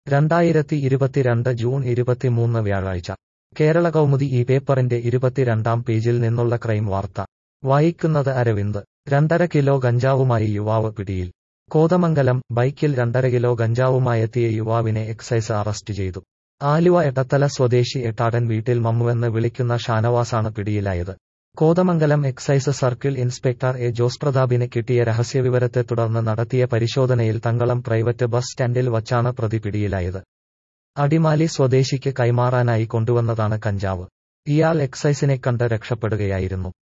രണ്ടായിരത്തി ഇരുപത്തിരണ്ട് ജൂൺ ഇരുപത്തിമൂന്ന് വ്യാഴാഴ്ച കേരള കൗമുദി ഈ പേപ്പറിന്റെ ഇരുപത്തിരണ്ടാം പേജിൽ നിന്നുള്ള ക്രൈം വാർത്ത വായിക്കുന്നത് അരവിന്ദ് രണ്ടര കിലോ ഗഞ്ചാവുമായി യുവാവ് പിടിയിൽ കോതമംഗലം ബൈക്കിൽ രണ്ടര കിലോ ഗഞ്ചാവുമായെത്തിയ യുവാവിനെ എക്സൈസ് അറസ്റ്റ് ചെയ്തു ആലുവ എടത്തല സ്വദേശി എട്ടാടൻ വീട്ടിൽ മമ്മുവെന്ന് വിളിക്കുന്ന ഷാനവാസാണ് പിടിയിലായത് Kothamangalam excise circle inspector A Jose പ്രതാപിന് കിട്ടിയ രഹസ്യവിവരത്തെ തുടർന്ന് നടത്തിയ പരിശോധനയിൽ തങ്കളം പ്രൈവറ്റ് ബസ് സ്റ്റാൻഡിൽ വച്ചാണ് പ്രതി പിടിയിലായത് അടിമാലി സ്വദേശിക്ക് കൈമാറാനായി കൊണ്ടുവന്നതാണ് കഞ്ചാവ് ഇയാൾ എക്സൈസിനെ കണ്ട് രക്ഷപ്പെടുകയായിരുന്നു